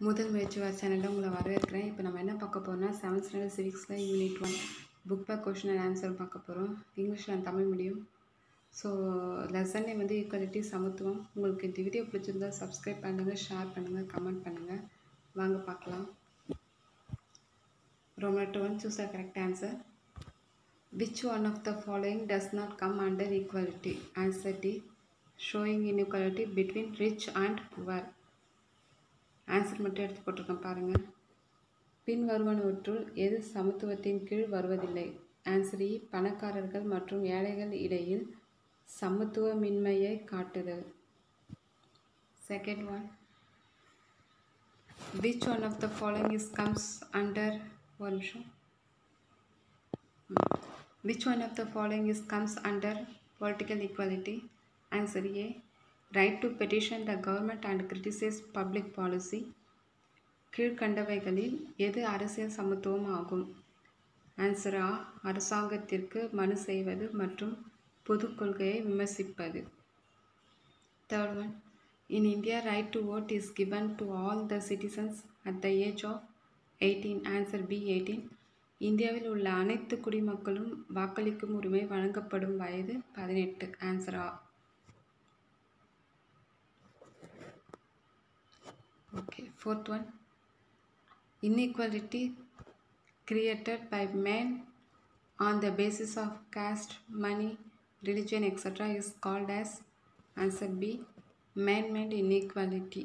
முதல் முயற்சி வார் சேனலில் உங்களை வரவேற்கிறேன் இப்போ நம்ம என்ன பார்க்க போகிறோம்னா செவன்த் ஸ்டாண்டர்ட் சிவிக்ஸில் unit one book back question and answer பார்க்க போகிறோம் இங்கிலீஷில் and Tamil medium so lesson name வந்து ஈக்குவாலிட்டி சமத்துவம் உங்களுக்கு இந்த வீடியோ பிடிச்சிருந்தா சப்ஸ்கிரைப் பண்ணுங்கள் ஷேர் பண்ணுங்கள் கமெண்ட் பண்ணுங்கள் வாங்க பார்க்கலாம் Roman one choose a correct answer Which one of the following does not come under equality? Answer D. Showing inequality between rich and poor. Answer மட்டும் எடுத்து போட்டிருக்கேன் பாருங்கள் பின் வருவனவற்றுள் எது சமத்துவத்தின் கீழ் வருவதில்லை ஆன்சர் இ பணக்காரர்கள் மற்றும் ஏழைகள் இடையில் சமத்துவமின்மையை காட்டுதல் second one which one of the following is comes under ஒரு நிமிஷம் Which one of the following is comes under political equality? Answer A. Right to petition the government and criticize public policy. கீழ்கண்டவைகளில் எது அரசியல் சமத்துவம் ஆகும் answer ஆ அரசாங்கத்திற்கு மனு செய்வது மற்றும் பொது கொள்கையை விமர்சிப்பது third one in India right to vote is given to all the citizens at the age of eighteen answer B eighteen இந்தியாவில் உள்ள அனைத்து குடிமக்களும் வாக்களிக்கும் உரிமை வழங்கப்படும் வயது பதினெட்டு ஆன்சரா okay fourth one inequality created by man on the basis of caste money religion extra is called as answer B man made inequality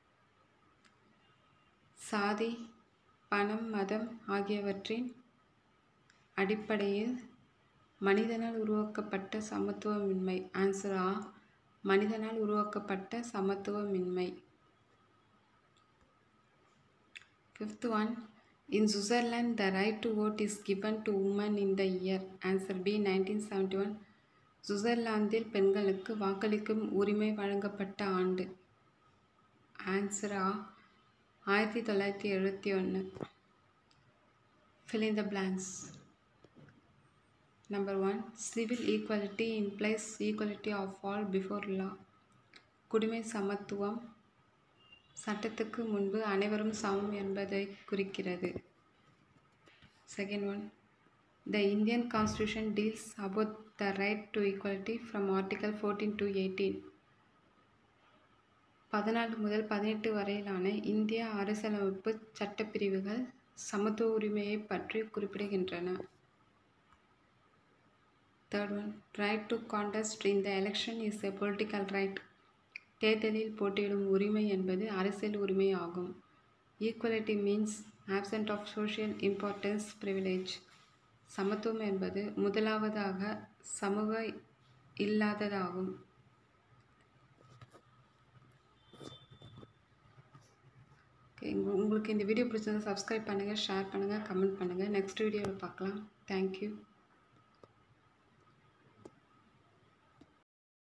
சாதி பணம் மதம் ஆகியவற்றின் அடிப்படையில் மனிதனால் உருவாக்கப்பட்ட சமத்துவமின்மை ஆன்சர் ஆ மனிதனால் உருவாக்கப்பட்ட சமத்துவமின்மை fifth one in Switzerland the right to vote is given to women in the year answer B nineteen seventy one சுவிட்சர்லாந்தில் பெண்களுக்கு வாக்களிக்கும் உரிமை வழங்கப்பட்ட ஆண்டு ஆன்சர் ஆ ஆயிரத்தி தொள்ளாயிரத்தி எழுபத்தி ஒன்று fill in the blanks number one civil equality implies equality of all before law குடிமை சமத்துவம் சட்டத்துக்கு முன்பு அனைவரும் சமம் என்பதை குறிக்கிறது second one the Indian constitution deals about the right to equality from article fourteen to eighteen பதினாலு முதல் பதினெட்டு வரையிலான இந்திய அரசியலமைப்பு சட்டப்பிரிவுகள் சமத்துவ உரிமையை பற்றி குறிப்பிடுகின்றன third one right to contest in the election is a political right தேர்தலில் போட்டியிடும் உரிமை என்பது அரசியல் உரிமை ஆகும் equality means absent of social importance privilege சமத்துவம் என்பது முதலாவதாக சமூக இல்லாததாகும் ஓகே உங்களுக்கு இந்த வீடியோ பிடிச்சிருந்தா சப்ஸ்கிரைப் பண்ணுங்கள் ஷேர் பண்ணுங்கள் கமெண்ட் பண்ணுங்கள் நெக்ஸ்ட் வீடியோவில் பார்க்கலாம் தேங்க்யூ